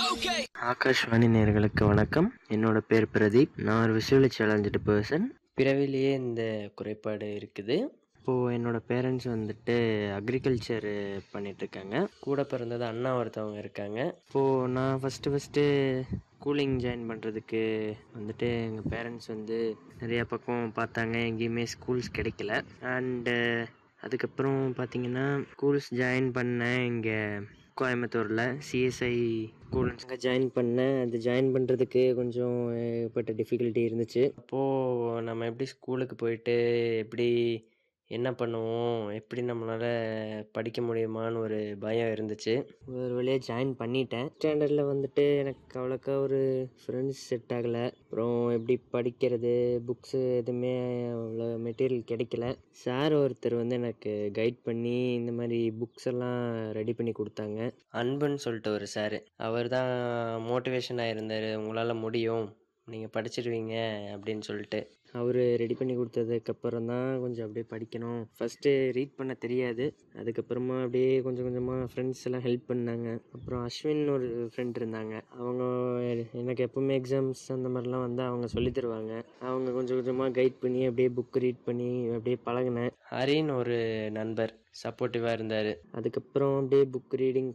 ஆகாஷ்வாணி நேயர்களுக்கு வணக்கம் என்னோட பேர் பிரதீப் நான் ஒரு விஷுவலி சேலஞ்சு பர்சன் பிறவிலேயே இந்த குறைபாடு இருக்குது இப்போது என்னோட பேரண்ட்ஸ் வந்துட்டு அக்ரிகல்ச்சர் பண்ணிகிட்ருக்காங்க கூட பிறந்தது அண்ணா ஒருத்தவங்க இருக்காங்க இப்போது நான் ஃபஸ்ட்டு ஃபஸ்ட்டு ஸ்கூலிங் ஜாயின் பண்ணுறதுக்கு வந்துட்டு எங்கள் பேரண்ட்ஸ் வந்து நிறையா பக்கம் பார்த்தாங்க எங்கேயுமே ஸ்கூல்ஸ் கிடைக்கல அண்டு அதுக்கப்புறம் பார்த்தீங்கன்னா ஸ்கூல்ஸ் ஜாயின் பண்ணேன் இங்கே கோயம்புத்தூரில் சிஎஸ்ஐ ஸ்கூல் அங்கே ஜாயின் பண்ணேன் அது ஜாயின் பண்ணுறதுக்கு கொஞ்சம் ஏற்பட்ட டிஃபிகல்ட்டி இருந்துச்சு அப்போது நம்ம எப்படி ஸ்கூலுக்கு போயிட்டு எப்படி என்ன பண்ணுவோம் எப்படி நம்மளால் படிக்க முடியுமான்னு ஒரு பயம் இருந்துச்சு ஒரு வழியாக ஜாயின் பண்ணிட்டேன் ஸ்டாண்டர்டில் வந்துட்டு எனக்கு அவ்வளோக்கா ஒரு ஃப்ரெண்ட்ஸ் செட் ஆகலை அப்புறம் எப்படி படிக்கிறது புக்ஸு எதுவுமே அவ்வளோ மெட்டீரியல் கிடைக்கல சார் ஒருத்தர் வந்து எனக்கு கைட் பண்ணி இந்த மாதிரி புக்ஸ் எல்லாம் ரெடி பண்ணி கொடுத்தாங்க அன்புன்னு சொல்லிட்டு ஒரு சார் அவர் தான் மோட்டிவேஷனாக இருந்தார் உங்களால் முடியும் நீங்கள் படிச்சிடுவீங்க அப்படின்னு சொல்லிட்டு அவர் ரெடி பண்ணி கொடுத்ததுக்கப்புறம் தான் கொஞ்சம் அப்படியே படிக்கணும் ஃபஸ்ட்டு ரீட் பண்ண தெரியாது அதுக்கப்புறமா அப்படியே கொஞ்சம் கொஞ்சமாக ஃப்ரெண்ட்ஸ் எல்லாம் ஹெல்ப் பண்ணாங்க அப்புறம் அஸ்வின் ஒரு ஃப்ரெண்ட் இருந்தாங்க அவங்க எனக்கு எப்பவுமே எக்ஸாம்ஸ் அந்த மாதிரிலாம் வந்து அவங்க சொல்லி தருவாங்க அவங்க கொஞ்சம் கொஞ்சமாக கைட் பண்ணி அப்படியே புக் ரீட் பண்ணி அப்படியே பழகினேன் ஹரின்னு ஒரு நண்பர் சப்போர்ட்டிவாக இருந்தார் அதுக்கப்புறம் அப்படியே புக் ரீடிங்